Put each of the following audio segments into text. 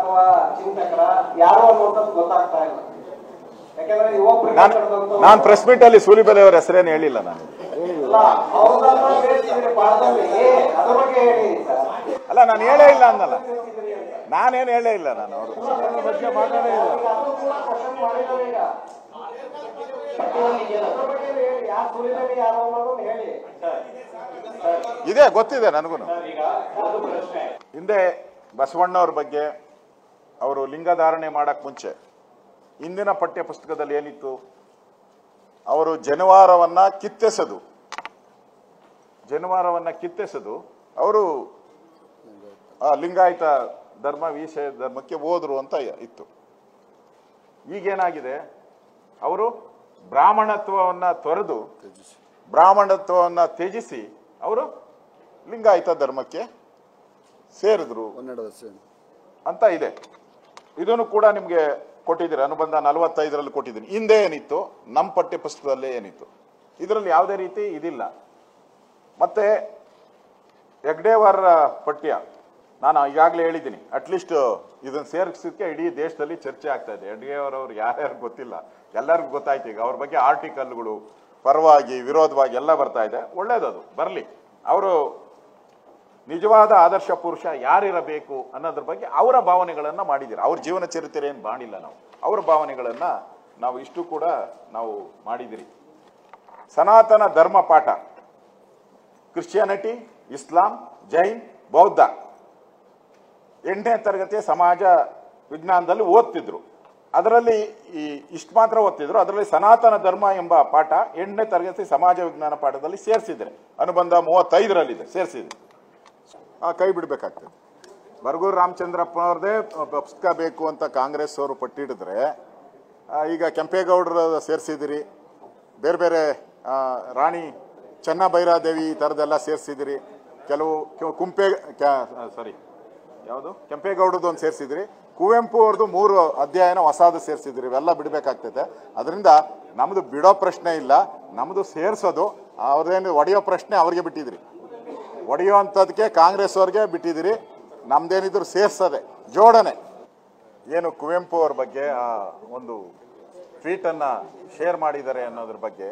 ಅಥವಾ ಚಿಂತಕರ ಯಾರು ಅನ್ನುವಂಥದ್ದು ಗೊತ್ತಾಗ್ತಾ ಇಲ್ಲ ಯಾಕಂದ್ರೆ ಯುವಕರಿಗೆ ನಾನು ಕರೆದಂತ ನಾನು ಪ್ರೆಸ್ ಮೀಟ್ ಅಲ್ಲಿ ಸೂಲಿಬೆಲೆ ಅವರ ಹೆಸರೇನು ಹೇಳಿಲ್ಲ ನಾನು ಅಲ್ಲ, ಅವ್ರನ್ನ ಸೇರ್ಸಿದ್ರೆ ಪಾಠದಲ್ಲಿ ಅದ್ರ ಬಗ್ಗೆ ಹೇಳಿ ಸರ್ ಅಲ್ಲ ನಾನು ಹೇಳೇ ಇಲ್ಲ ಅಂದಲ್ಲ ನಾನೇನು ಹೇಳೇ ಇಲ್ಲ ನಾನು ಅವರು ಬಗ್ಗೆ ಮಾತಾಡೇ ಇಲ್ಲ ಅದು ಕೂಡ ಕ್ವಶನ್ ಮಾಡಿದ್ದಾರೆ ಈಗ ಅದ್ರ ಬಗ್ಗೆ ಹೇಳಿ ಯಾರು ಸುಳಿದಲ್ಲಿ ಯಾರು ಅನ್ನೋದನ್ನ ಹೇಳಿ ಇದೆ ಗೊತ್ತಿದೆ ನನಗೂ ಈಗ ಒಂದು ಪ್ರಶ್ನೆ ಹಿಂದೆ ಬಸವಣ್ಣವ್ರ ಬಗ್ಗೆ ಅವರು ಲಿಂಗಧಾರಣೆ ಮಾಡಕ್ ಮುಂಚೆ ಇಂದಿನ ಪಠ್ಯ ಪುಸ್ತಕದಲ್ಲಿ ಏನಿತ್ತು ಅವರು ಜನಿವಾರವನ್ನ ಕಿತ್ತೆಸೆದು ಜನಿವಾರವನ್ನ ಕಿತ್ತೆಸೆದು ಅವರು ಆ, ಲಿಂಗಾಯತ ಧರ್ಮ ವಿಷಯ ಧರ್ಮಕ್ಕೆ ಹೋದ್ರು ಅಂತ ಇತ್ತು ಈಗೇನಾಗಿದೆ ಅವರು ಬ್ರಾಹ್ಮಣತ್ವವನ್ನ ತೊರೆದು ಬ್ರಾಹ್ಮಣತ್ವವನ್ನ ತ್ಯಜಿಸಿ ಅವರು ಲಿಂಗಾಯತ ಧರ್ಮಕ್ಕೆ ಸೇರಿದ್ರು ಕನ್ನಡದ ಸೇನೆ ಅಂತ ಇದೆ ಇದನ್ನು ಕೂಡ ನಿಮಗೆ ಕೊಟ್ಟಿದ್ದೀರಿ ಅನುಬಂಧ ನಲವತ್ತೈದರಲ್ಲಿ ಕೊಟ್ಟಿದ್ದೀನಿ ಹಿಂದೆ ಏನಿತ್ತು ನಮ್ಮ ಪಠ್ಯ ಪುಸ್ತಕದಲ್ಲೇ ಏನಿತ್ತು ಇದರಲ್ಲಿ ಯಾವುದೇ ರೀತಿ ಇದಿಲ್ಲ ಮತ್ತೆ ಹೆಗ್ಡೇವರ ಪಠ್ಯ ನಾನು ಈಗಾಗಲೇ ಹೇಳಿದ್ದೀನಿ ಅಟ್ಲೀಸ್ಟ್ ಇದನ್ನು ಸೇರಿಸೋಕ್ಕೆ ಇಡೀ ದೇಶದಲ್ಲಿ ಚರ್ಚೆ ಆಗ್ತಾ ಇದೆ ಹೆಗ್ಡೇವರ್ ಅವ್ರು ಯಾರ್ಯಾರು ಗೊತ್ತಿಲ್ಲ ಎಲ್ಲರಿಗೂ ಗೊತ್ತಾಯ್ತು ಈಗ ಅವ್ರ ಬಗ್ಗೆ ಆರ್ಟಿಕಲ್ಗಳು ಪರವಾಗಿ ವಿರೋಧವಾಗಿ ಎಲ್ಲ ಬರ್ತಾ ಇದೆ ಒಳ್ಳೇದದು ಬರಲಿ ಅವರು ನಿಜವಾದ ಆದರ್ಶ ಪುರುಷ ಯಾರಿರಬೇಕು ಅನ್ನೋದ್ರ ಬಗ್ಗೆ ಅವರ ಭಾವನೆಗಳನ್ನ ಮಾಡಿದ್ದೀರಿ ಅವ್ರ ಜೀವನ ಚರಿತ್ರೆ ಏನು ಮಾಡಿಲ್ಲ ನಾವು ಅವರ ಭಾವನೆಗಳನ್ನ ನಾವು ಇಷ್ಟು ಕೂಡ ನಾವು ಮಾಡಿದಿರಿ ಸನಾತನ ಧರ್ಮ ಪಾಠ ಕ್ರಿಶ್ಚಿಯಾನಿಟಿ ಇಸ್ಲಾಂ ಜೈನ್ ಬೌದ್ಧ ಎಂಟನೇ ತರಗತಿಯ ಸಮಾಜ ವಿಜ್ಞಾನದಲ್ಲಿ ಓದ್ತಿದ್ರು ಅದರಲ್ಲಿ ಈ ಇಷ್ಟು ಮಾತ್ರ ಓದ್ತಿದ್ರು ಅದರಲ್ಲಿ ಸನಾತನ ಧರ್ಮ ಎಂಬ ಪಾಠ ಎಂಟನೇ ತರಗತಿ ಸಮಾಜ ವಿಜ್ಞಾನ ಪಾಠದಲ್ಲಿ ಸೇರಿಸಿದ್ರೆ ಅನುಬಂಧ ಮೂವತ್ತೈದರಲ್ಲಿದೆ ಸೇರಿಸಿದ್ರೆ ಆ, ಕೈ ಬಿಡಬೇಕಾಗ್ತದೆ ಬರಗೂರು ರಾಮಚಂದ್ರಪ್ಪನವ್ರದೇ ಪುಸ್ತಕ ಬೇಕು ಅಂತ ಕಾಂಗ್ರೆಸ್ ಅವರು ಪಟ್ಟಿಡಿದ್ರೆ ಆ, ಈಗ ಕೆಂಪೇಗೌಡರ ಸೇರಿಸಿದಿರಿ ಬೇರೆ ಬೇರೆ ಆ, ರಾಣಿ ಚೆನ್ನಭೈರಾದೇವಿ ಈ ಥರದ್ದೆಲ್ಲ ಸೇರಿಸಿದಿರಿ ಕೆಲವು ಕೆ- ಕುಂಪೆ ಸಾರಿ ಯಾವುದು ಕೆಂಪೇಗೌಡದ್ದು ಒಂದು ಸೇರಿಸಿದ್ರಿ ಕುವೆಂಪು ಅವ್ರದ್ದು ಮೂರು ಅಧ್ಯಾಯನ ಹೊಸದು ಸೇರಿಸಿದ್ರಿ ಇವೆಲ್ಲ ಬಿಡಬೇಕಾಗ್ತೈತೆ ಅದರಿಂದ ನಮ್ಮದು ಬಿಡೋ ಪ್ರಶ್ನೆ ಇಲ್ಲ ನಮ್ಮದು ಸೇರಿಸೋದು ಅವ್ರದ್ದೇನು ಒಡೆಯೋ ಪ್ರಶ್ನೆ ಅವ್ರಿಗೆ ಬಿಟ್ಟಿದ್ರಿ ಒಡೆಯೋ ಅಂಥದಕ್ಕೆ ಕಾಂಗ್ರೆಸ್ ಅವ್ರಿಗೆ ಬಿಟ್ಟಿದ್ದೀರಿ ನಮ್ದೇನಿದ್ರು ಸೇರ್ಸದೆ ಜೋಡಣೆ ಏನು ಕುವೆಂಪು ಅವ್ರ ಬಗ್ಗೆ ಆ ಒಂದು ಟ್ವೀಟನ್ನು ಶೇರ್ ಮಾಡಿದ್ದಾರೆ ಅನ್ನೋದ್ರ ಬಗ್ಗೆ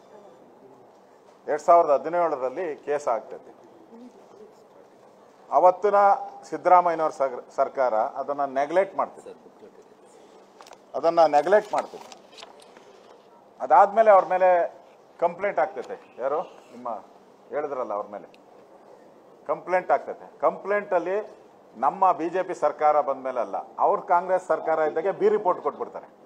ಎರಡ್ ಸಾವಿರದ ಹದಿನೇಳರಲ್ಲಿ ಕೇಸ್ ಆಗ್ತೈತೆ ಅವತ್ತಿನ ಸಿದ್ದರಾಮಯ್ಯನವ್ರ ಸರ್- ಸರ್ಕಾರ ಅದನ್ನ ನೆಗ್ಲೆಕ್ಟ್ ಮಾಡ್ತಿದೆ ಅದನ್ನ ನೆಗ್ಲೆಕ್ಟ್ ಮಾಡ್ತಿದೆ ಅದಾದ್ಮೇಲೆ ಅವ್ರ ಮೇಲೆ ಕಂಪ್ಲೇಂಟ್ ಆಗ್ತೈತೆ ಯಾರು ನಿಮ್ಮ ಹೇಳಿದ್ರಲ್ಲ ಅವ್ರ ಮೇಲೆ ಕಂಪ್ಲೇಂಟ್ ಆಗ್ತೈತೆ ಕಂಪ್ಲೇಂಟ್ ಅಲ್ಲಿ ನಮ್ಮ ಬಿಜೆಪಿ ಸರ್ಕಾರ ಬಂದ ಮೇಲೆ ಅಲ್ಲ ಅವ್ರ ಕಾಂಗ್ರೆಸ್ ಸರ್ಕಾರ ಇದ್ದಾಗೆ ಬಿ ರಿಪೋರ್ಟ್ ಕೊಟ್ಬಿಡ್ತಾರೆ